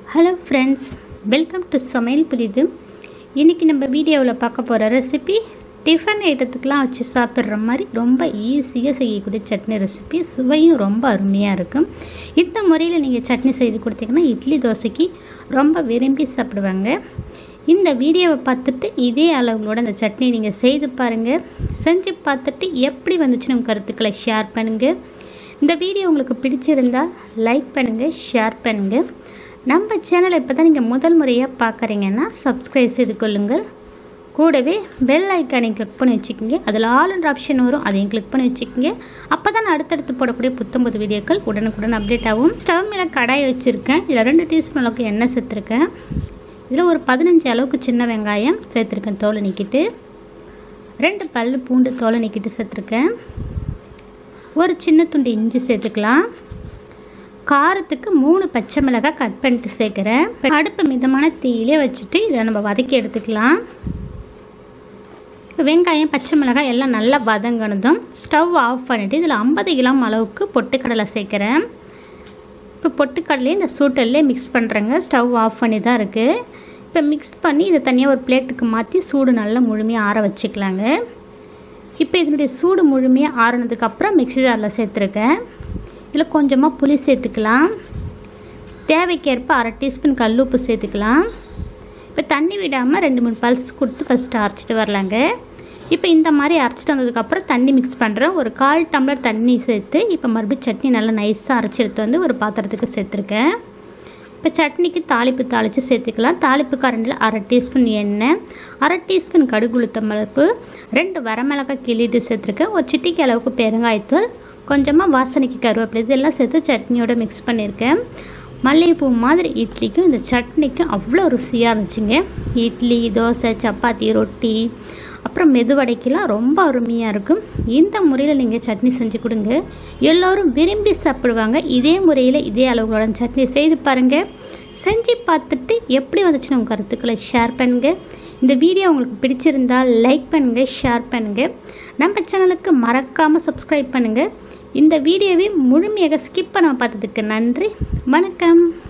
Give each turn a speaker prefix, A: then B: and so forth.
A: hello friends welcome to சமையல் புரியுது இன்றைக்கி நம்ம வீடியோவில் பார்க்க போகிற ரெசிபி டிஃபன் ஐட்டத்துக்கெலாம் வச்சு சாப்பிட்ற மாதிரி ரொம்ப ஈஸியாக செய்யக்கூடிய சட்னி ரெசிபி சுவையும் ரொம்ப அருமையாக இருக்கும் இந்த முறையில் நீங்கள் சட்னி செய்து கொடுத்தீங்கன்னா இட்லி தோசைக்கு ரொம்ப விரும்பி சாப்பிடுவாங்க இந்த வீடியோவை பார்த்துட்டு இதே அளவுகளோட இந்த சட்னி நீங்கள் செய்து பாருங்கள் செஞ்சு பார்த்துட்டு எப்படி வந்துச்சுன்னு உங்கள் கருத்துக்களை ஷேர் பண்ணுங்கள் இந்த வீடியோ உங்களுக்கு பிடிச்சிருந்தா லைக் பண்ணுங்கள் ஷேர் பண்ணுங்கள் நம்ம சேனலை இப்போ தான் நீங்கள் முதல் முறையாக பார்க்குறீங்கன்னா சப்ஸ்கிரைப் செய்து கொள்ளுங்கள் கூடவே பெல் ஐக்கானை கிளிக் பண்ணி வச்சுக்கோங்க அதில் ஆல் ஆப்ஷன் வரும் அதையும் கிளிக் பண்ணி வச்சுக்கோங்க அப்போ தான் நான் அடுத்தடுத்து போடக்கூடிய புத்தம்பது வீடியோக்கள் உடனுக்குடன் அப்டேட் ஆகும் ஸ்டவ் மேலே கடாய் வச்சுருக்கேன் இதில் ரெண்டு டீஸ்பூன் அளவுக்கு எண்ணெய் சேர்த்துருக்கேன் இதில் ஒரு பதினஞ்சு அளவுக்கு சின்ன வெங்காயம் சேர்த்துருக்கேன் தோலை நீக்கிட்டு ரெண்டு பல் பூண்டு தோலை நீக்கிட்டு சேர்த்துருக்கேன் ஒரு சின்ன துண்டு இஞ்சி சேர்த்துக்கலாம் காரத்துக்கு மூணு பச்சை மிளகாய் கட் பண்ணிட்டு சேர்க்குறேன் அடுப்பு மிதமான தீயிலே வச்சுட்டு இதை நம்ம வதக்கி எடுத்துக்கலாம் வெங்காயம் பச்சை மிளகாய் எல்லாம் நல்லா வதங்கினதும் ஸ்டவ் ஆஃப் பண்ணிவிட்டு இதில் ஐம்பது கிராம் அளவுக்கு பொட்டுக்கடலை சேர்க்குறேன் இப்போ பொட்டுக்கடலையே இந்த சூட்டல்லே மிக்ஸ் பண்ணுறேங்க ஸ்டவ் ஆஃப் பண்ணி தான் இருக்குது இப்போ மிக்ஸ் பண்ணி இதை தனியாக ஒரு பிளேட்டுக்கு மாற்றி சூடு நல்லா முழுமையாக ஆற வச்சுக்கலாங்க இப்போ இதனுடைய சூடு முழுமையாக ஆறுனதுக்கப்புறம் மிக்ஸி ஜாரில் சேர்த்துருக்கேன் இதில் கொஞ்சமாக புளி சேர்த்துக்கலாம் தேவைக்கேற்ப அரை டீஸ்பூன் கல் உப்பு சேர்த்துக்கலாம் இப்போ தண்ணி விடாமல் ரெண்டு மூணு பல்ஸ் கொடுத்து ஃபஸ்ட்டு அரைச்சிட்டு வரலாங்க இப்போ இந்த மாதிரி அரைச்சிட்டு வந்ததுக்கப்புறம் தண்ணி மிக்ஸ் பண்ணுறேன் ஒரு கால் டம்ளர் தண்ணி சேர்த்து இப்போ மறுபடியும் சட்னி நல்லா நைஸாக அரைச்சி எடுத்து வந்து ஒரு பாத்திரத்துக்கு சேர்த்துருக்கேன் இப்போ சட்னிக்கு தாளிப்பு தாளித்து சேர்த்துக்கலாம் தாளிப்பு கரண்டில் அரை டீஸ்பூன் எண்ணெய் அரை டீஸ்பூன் கடுகு உளுத்தம் பருப்பு ரெண்டு வரமிளகாய் கிள்ளிட்டு சேர்த்துருக்கேன் ஒரு சிட்டிக்கு அளவுக்கு பெருங்காயத்தூள் கொஞ்சமாக வாசனைக்கு கருவேப்பிலை இதெல்லாம் சேர்த்து சட்னியோட மிக்ஸ் பண்ணியிருக்கேன் மல்லிகைப்பூ மாதிரி இட்லிக்கும் இந்த சட்னிக்கும் அவ்வளோ ருசியாக இருந்துச்சுங்க இட்லி தோசை சப்பாத்தி ரொட்டி அப்புறம் மெதுவடைக்கெல்லாம் ரொம்ப அருமையாக இருக்கும் இந்த முறையில் நீங்கள் சட்னி செஞ்சு கொடுங்க எல்லோரும் விரும்பி சாப்பிடுவாங்க இதே முறையில் இதே அளவுகளோட சட்னி செய்து பாருங்கள் செஞ்சு பார்த்துட்டு எப்படி வந்துச்சுன்னு உங்கள் கருத்துக்களை ஷேர் பண்ணுங்கள் இந்த வீடியோ உங்களுக்கு பிடிச்சிருந்தால் லைக் பண்ணுங்கள் ஷேர் பண்ணுங்கள் நம்ம சேனலுக்கு மறக்காமல் சப்ஸ்கிரைப் பண்ணுங்கள் இந்த வீடியோவை முழுமையாக ஸ்கிப் பண்ண பார்த்ததுக்கு நன்றி வணக்கம்